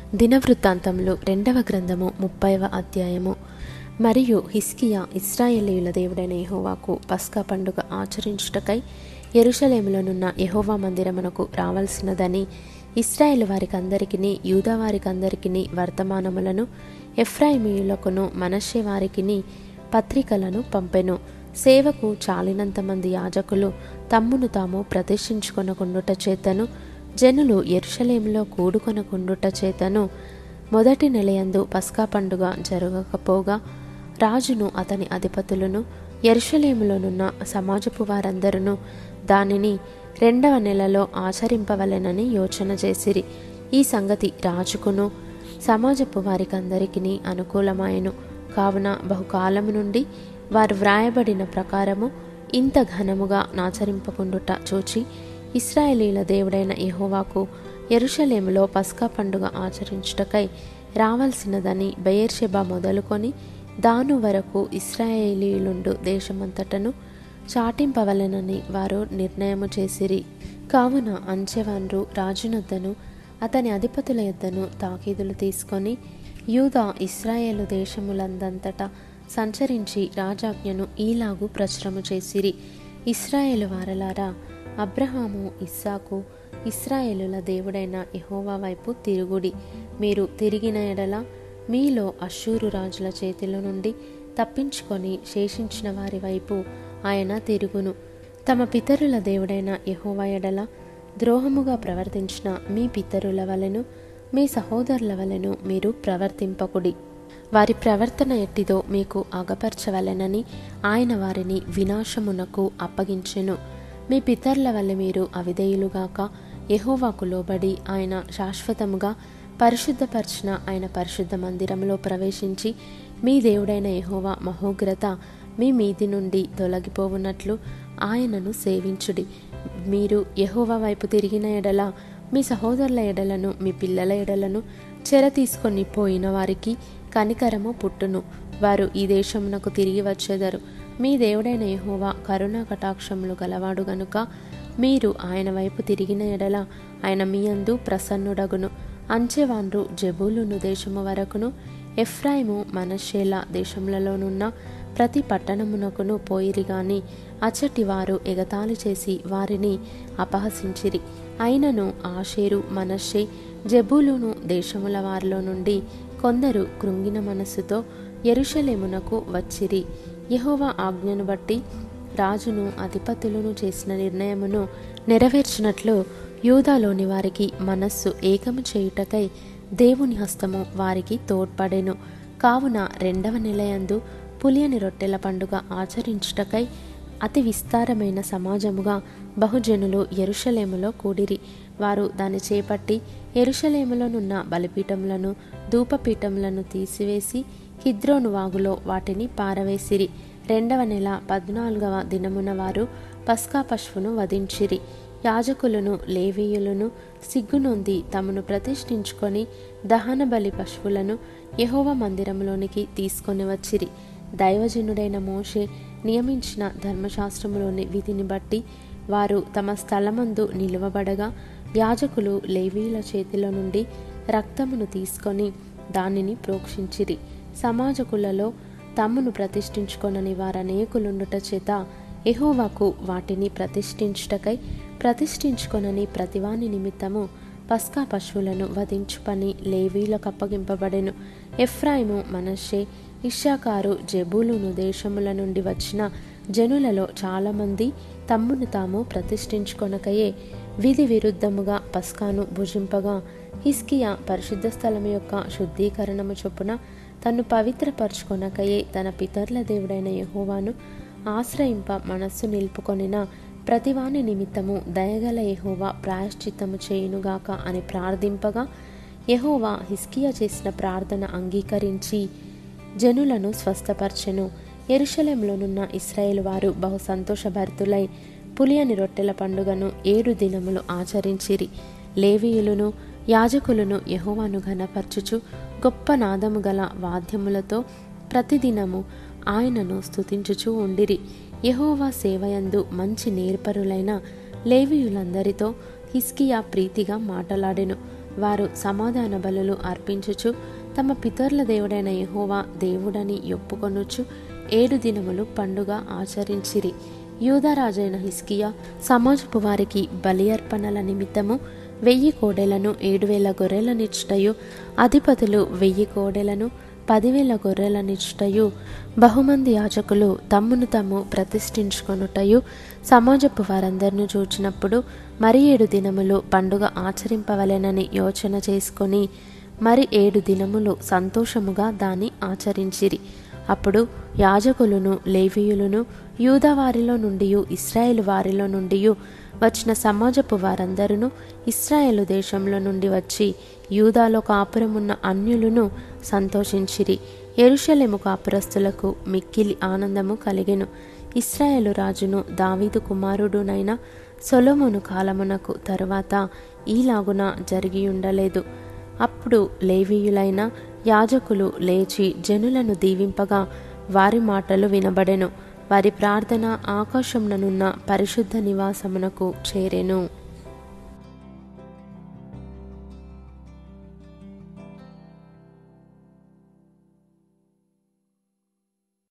దినవృత్తాంతములు రెండవ గ్రంథము ముప్పైవ అధ్యాయము మరియు హిస్కియా ఇస్రాయేలీయుల దేవుడైన యెహోవాకు పస్కా పండుగ ఆచరించుటకై యెరూషలేములోనున్న యెహోవా మందిరమునకు రావాల్సినదని ఇస్రాయేల్ వారికందరికిని యూదా వారికందరికిని వర్తమానములను ఎఫ్రాయిమీయులకును మనషే వారికిని పత్రికలను పంపెను సేవకు చాలినంత మంది యాజకులు తమ్మును తాము ప్రదర్శించుకొనకుండుట చేతను జనులు ఎరుషలేములో కూడుకొనకుండుట చేతను మొదటి నెలయందు పస్కా పండుగ జరగకపోగా రాజును అతని అధిపతులను ఎరుషలేములోనున్న సమాజపు వారందరూ దానిని రెండవ నెలలో ఆచరింపవలెనని యోచన చేసిరి ఈ సంగతి రాజుకును సమాజపు వారికందరికీ అనుకూలమాయను కావున బహుకాలము నుండి వారు వ్రాయబడిన ప్రకారము ఇంత ఘనముగా నాచరింపకుండుట చూచి ఇస్రాయేలీల దేవుడైన యెహోవాకు ఎరుషలేములో పస్కా పండుగ ఆచరించుటకై రావాల్సినదని బెయర్షెబా మొదలుకొని దాను వరకు ఇస్రాయేలీలుండు దేశమంతటను చాటింపవలెనని వారు నిర్ణయము చేసిరి కావున అంచెవాన్రు రాజునొద్దను అతని అధిపతుల యొద్దను తాకీదులు తీసుకొని యూదా ఇస్రాయేలు దేశములందంతటా సంచరించి రాజాజ్ఞను ఈలాగు ప్రచురము చేసిరి ఇస్రాయేలు వారలారా అబ్రహాము ఇస్సాకు ఇస్రాయేలుల దేవుడైన యెహోవా వైపు తిరుగుడి మీరు తిరిగిన ఎడల మీలో అశ్షూరు రాజుల చేతిలో నుండి తప్పించుకొని శేషించిన వారి వైపు ఆయన తిరుగును తమ పితరుల దేవుడైన యెహోవా ఎడల ద్రోహముగా ప్రవర్తించిన మీ పితరుల వలెను మీ సహోదరుల వలెను మీరు ప్రవర్తింపకుడి వారి ప్రవర్తన ఎట్టిదో మీకు అగపరచవలెనని ఆయన వారిని వినాశమునకు అప్పగించెను మీ పితరుల వల్ల మీరు అవిధేయులుగాక యెహోవాకు లోబడి ఆయన శాశ్వతముగా పరిశుద్ధపరిచిన ఆయన పరిశుద్ధ మందిరంలో ప్రవేశించి మీ దేవుడైన యెహోవా మహోగ్రత మీ మీది నుండి తొలగిపోవునట్లు ఆయనను సేవించుడి మీరు యెహోవా వైపు తిరిగిన ఎడల మీ సహోదరుల ఎడలను మీ పిల్లల ఎడలను చెర తీసుకొని పోయిన వారికి కనికరము పుట్టును వారు ఈ దేశమునకు తిరిగి వచ్చేదరు మీ దేవుడైన యెహోవా కరుణా కటాక్షములు గలవాడు గనుక మీరు ఆయన వైపు తిరిగిన ఎడల ఆయన మీ అందు ప్రసన్నుడగును అంచెవాన్రు జబూలును దేశము వరకును ఎఫ్రాయిము మనషేల దేశములలోనున్న ప్రతి పట్టణమునకును పోయిరి గాని అచ్చటి వారు ఎగతాళి చేసి వారిని అపహసించిరి అయినను ఆషేరు మనషే జబూలును దేశముల వారిలో నుండి కొందరు కృంగిన మనస్సుతో ఎరుషలేమునకు వచ్చిరి యెహోవా ఆజ్ఞను బట్టి రాజును అధిపతులను చేసిన నిర్ణయమును నెరవేర్చినట్లు యూదాలోని వారికి మనస్సు ఏకము చేయుటకై దేవుని హస్తము వారికి తోడ్పడెను కావున రెండవ నెలయందు పులియని రొట్టెల పండుగ ఆచరించుటకై అతి విస్తారమైన సమాజముగా బహుజనులు ఎరుషలేములో కూడిరి వారు దాన్ని చేపట్టి ఎరుషలేములోనున్న బలిపీఠములను ధూపపీఠములను తీసివేసి కిద్రోను వాగులో వాటిని పారవేసిరి రెండవ నెల పద్నాలుగవ దినమున వారు పస్కా పశువును వధించిరి యాజకులను లేవీయులను సిగ్గునొంది తమను ప్రతిష్ఠించుకొని దహన బలి పశువులను యహోవ మందిరంలోనికి తీసుకొని వచ్చిరి దైవజనుడైన మోషే నియమించిన ధర్మశాస్త్రములోని విధిని బట్టి వారు తమ స్థలమందు నిలువబడగా యాజకులు లేవీల చేతిలో నుండి రక్తమును తీసుకొని దానిని ప్రోక్షించిరి సమాజకులలో తమ్మును ప్రతిష్ఠించుకొనని వారనేకులుండుట చేత ఎహోవాకు వాటిని ప్రతిష్ఠించుటకై ప్రతిష్ఠించుకొనని ప్రతివాని నిమిత్తము పస్కా పశువులను వధించు పని లేవీలకు అప్పగింపబడెను ఎఫ్రాయిము మనషే ఇషాకారు జబూలును దేశముల నుండి వచ్చిన జనులలో చాలామంది తమ్మును తాము ప్రతిష్ఠించుకొనకయే విధి విరుద్ధముగా పస్కాను భుజింపగా హిస్కియా పరిశుద్ధ స్థలం యొక్క శుద్ధీకరణము చొప్పున తను పవిత్రపరచుకొనకయే తన పితరుల దేవుడైన యహోవాను ఆశ్రయింప మనస్సు నిలుపుకొనిన ప్రతివాని నిమిత్తము దయగల యహోవా ప్రాయశ్చిత్తము చేయునుగాక అని ప్రార్థింపగా యహోవా హిస్కియా చేసిన ప్రార్థన అంగీకరించి జనులను స్వస్థపరచెను ఎరుషలేంలోనున్న ఇస్రాయేల్ వారు బహు సంతోషభరితులై పులియని రొట్టెల పండుగను ఏడు దినములు ఆచరించిరి లేవీయులను యాజకులను యహోవాను ఘనపరచుచు గొప్ప నాదము గల వాద్యములతో ప్రతిదినము ఆయనను స్తుతించుచూ ఉండిరి యహోవా సేవయందు మంచి నేర్పరులైన లేవీయులందరితో హిస్కియా ప్రీతిగా మాటలాడెను వారు సమాధాన బలులు అర్పించుచు తమ పితరుల దేవుడైన యెహోవా దేవుడని ఒప్పుకొనుచు ఏడు దినములు పండుగ ఆచరించిరి యూదరాజైన హిస్కియా సమాజపు వారికి బలి అర్పణల నిమిత్తము వెయ్యి కోడెలను ఏడు వేల గొర్రెలనిచ్చుటయు అధిపతులు వెయ్యి కోడెలను పదివేల గొర్రెలనిచ్చుటయు బహుమంది యాజకులు తమ్మును తాము ప్రతిష్ఠించుకొనుటయు సమాజపు వారందరిని చూచినప్పుడు మరి ఏడు దినములు పండుగ ఆచరింపవలెనని యోచన చేసుకొని మరి ఏడు దినములు సంతోషముగా దాన్ని ఆచరించిరి అప్పుడు యాజకులను లేవీయులను యూదా వారిలో నుండి ఇస్రాయేల్ వారిలో నుండి వచ్చిన సమాజపు వారందరూ ఇస్రాయేలు దేశంలో నుండి వచ్చి యూదాలో కాపురమున్న అన్యులను సంతోషించిరి ఎరుషలేము కాపురస్తులకు మిక్కిలి ఆనందము కలిగెను ఇస్రాయేలు రాజును దావీదు కుమారుడునైన సొలొమోను కాలమునకు తరువాత ఈలాగున జరిగి ఉండలేదు అప్పుడు లేవీయులైన యాజకులు లేచి జనులను దీవింపగా వారి మాటలు వినబడెను వారి ప్రార్థన ఆకాశంననున్న పరిశుద్ధ నివాసమునకు చేరెను